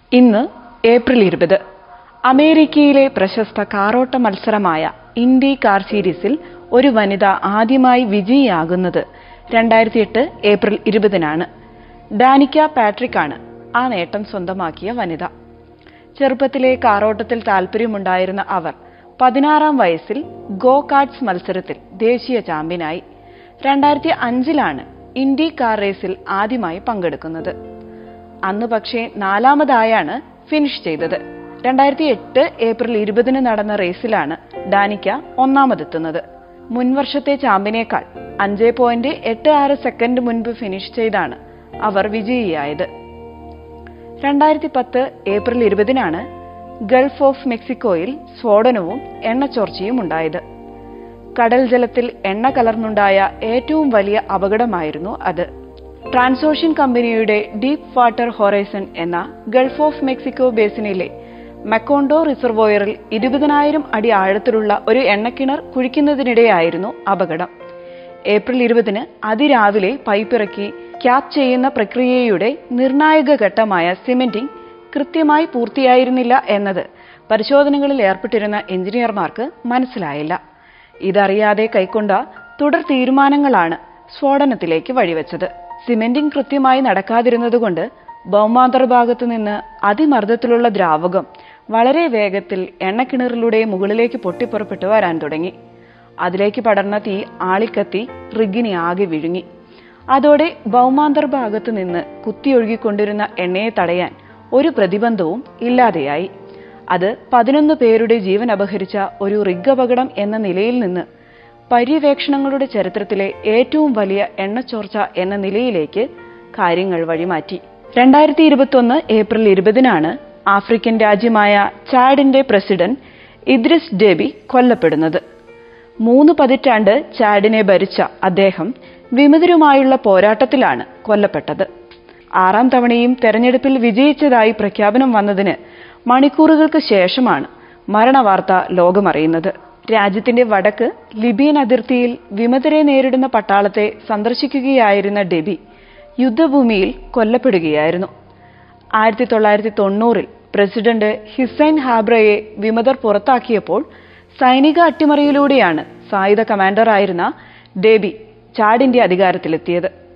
ഇന്ന് ഏപ്രിൽ ഇരുപത് അമേരിക്കയിലെ പ്രശസ്ത കാറോട്ട മത്സരമായ ഇൻഡി കാർ സീരീസിൽ ഒരു വനിത ആദ്യമായി വിജയിയാകുന്നത് രണ്ടായിരത്തി എട്ട് ഏപ്രിൽ ഇരുപതിനാണ് ഡാനിക്ക പാട്രിക് ആണ് ആ നേട്ടം സ്വന്തമാക്കിയ വനിത ചെറുപ്പത്തിലെ കാറോട്ടത്തിൽ താല്പര്യമുണ്ടായിരുന്ന അവർ പതിനാറാം വയസ്സിൽ ഗോ കാർട്സ് മത്സരത്തിൽ ദേശീയ ചാമ്പ്യനായി രണ്ടായിരത്തി അഞ്ചിലാണ് ഇൻഡി കാർ റേസിൽ ആദ്യമായി പങ്കെടുക്കുന്നത് അന്ന് പക്ഷേ നാലാമതായാണ് ഫിനിഷ് ചെയ്തത് രണ്ടായിരത്തി എട്ട് ഏപ്രിൽ ഇരുപതിന് നടന്ന റേസിലാണ് ഡാനിക്ക ഒന്നാമതെത്തുന്നത് മുൻവർഷത്തെ ചാമ്പ്യനേക്കാൾ അഞ്ച് പോയിന്റ് എട്ട് ആറ് സെക്കൻഡ് മുൻപ് ഫിനിഷ് ചെയ്താണ് അവർ വിജയിയായത് രണ്ടായിരത്തി പത്ത് ഏപ്രിൽ ഇരുപതിനാണ് ഗൾഫ് ഓഫ് മെക്സിക്കോയിൽ സ്ഫോടനവും എണ്ണച്ചോർച്ചയും ഉണ്ടായത് കടൽ ജലത്തിൽ എണ്ണ കലർന്നുണ്ടായ ഏറ്റവും വലിയ അപകടമായിരുന്നു അത് ട്രാൻസോഷ്യൻ കമ്പനിയുടെ ഡീപ് വാട്ടർ ഹൊറൈസൺ എന്ന ഗൾഫ് ഓഫ് മെക്സിക്കോ ബേസിനിലെ മക്കോണ്ടോ റിസർവോയറിൽ ഇരുപതിനായിരം അടി ആഴത്തിലുള്ള ഒരു എണ്ണക്കിണർ കുഴിക്കുന്നതിനിടെയായിരുന്നു അപകടം ഏപ്രിൽ ഇരുപതിന് അതിരാവിലെ പൈപ്പിറക്കി ക്യാപ് ചെയ്യുന്ന പ്രക്രിയയുടെ നിർണായക ഘട്ടമായ സിമെന്റിംഗ് കൃത്യമായി പൂർത്തിയായിരുന്നില്ല എന്നത് പരിശോധനകളിൽ ഏർപ്പെട്ടിരുന്ന എഞ്ചിനീയർമാർക്ക് മനസ്സിലായില്ല ഇതറിയാതെ കൈക്കൊണ്ട തുടർ തീരുമാനങ്ങളാണ് സ്ഫോടനത്തിലേക്ക് വഴിവെച്ചത് സിമെന്റിംഗ് കൃത്യമായി നടക്കാതിരുന്നതുകൊണ്ട് ഭൗമാന്തർ ഭാഗത്തു നിന്ന് അതിമർദ്ദത്തിലുള്ള ദ്രാവകം വളരെ വേഗത്തിൽ എണ്ണക്കിണറിലൂടെ മുകളിലേക്ക് പൊട്ടിപ്പുറപ്പെട്ടു വരാൻ തുടങ്ങി അതിലേക്ക് പടർന്ന തീ ആളിക്കത്തി റിഗിനെ ആകെ വിഴുങ്ങി അതോടെ ഭൗമാന്തർ ഭാഗത്തു നിന്ന് കുത്തിയൊഴുകിക്കൊണ്ടിരുന്ന എണ്ണയെ തടയാൻ ഒരു പ്രതിബന്ധവും ഇല്ലാതെയായി അത് പതിനൊന്ന് പേരുടെ ജീവൻ അപഹരിച്ച ഒരു റിഗ് അപകടം എന്ന നിലയിൽ നിന്ന് പര്യവേക്ഷണങ്ങളുടെ ചരിത്രത്തിലെ ഏറ്റവും വലിയ എണ്ണച്ചോർച്ച എന്ന നിലയിലേക്ക് കാര്യങ്ങൾ വഴിമാറ്റി രണ്ടായിരത്തി ഇരുപത്തൊന്ന് ഏപ്രിൽ ഇരുപതിനാണ് ആഫ്രിക്കൻ രാജ്യമായ ചാഡിന്റെ പ്രസിഡന്റ് ഇദ്രിസ് ഡെബി കൊല്ലപ്പെടുന്നത് മൂന്ന് പതിറ്റാണ്ട് ചാഡിനെ ഭരിച്ച അദ്ദേഹം വിമതരുമായുള്ള പോരാട്ടത്തിലാണ് കൊല്ലപ്പെട്ടത് ആറാം തവണയും തെരഞ്ഞെടുപ്പിൽ വിജയിച്ചതായി പ്രഖ്യാപനം വന്നതിന് മണിക്കൂറുകൾക്ക് ശേഷമാണ് മരണവാർത്ത ലോകമറിയുന്നത് രാജ്യത്തിന്റെ വടക്ക് ലിബിയൻ അതിർത്തിയിൽ വിമതരെ നേരിടുന്ന പട്ടാളത്തെ സന്ദർശിക്കുകയായിരുന്ന ഡെബി യുദ്ധഭൂമിയിൽ കൊല്ലപ്പെടുകയായിരുന്നു ആയിരത്തി തൊള്ളായിരത്തി തൊണ്ണൂറിൽ പ്രസിഡന്റ് ഹിസൈൻ ഹാബ്രയെ വിമതർ പുറത്താക്കിയപ്പോൾ സൈനിക അട്ടിമറിയിലൂടെയാണ് സായുധ കമാൻഡറായിരുന്ന ഡേബി ചാഡിന്റെ അധികാരത്തിലെത്തിയത്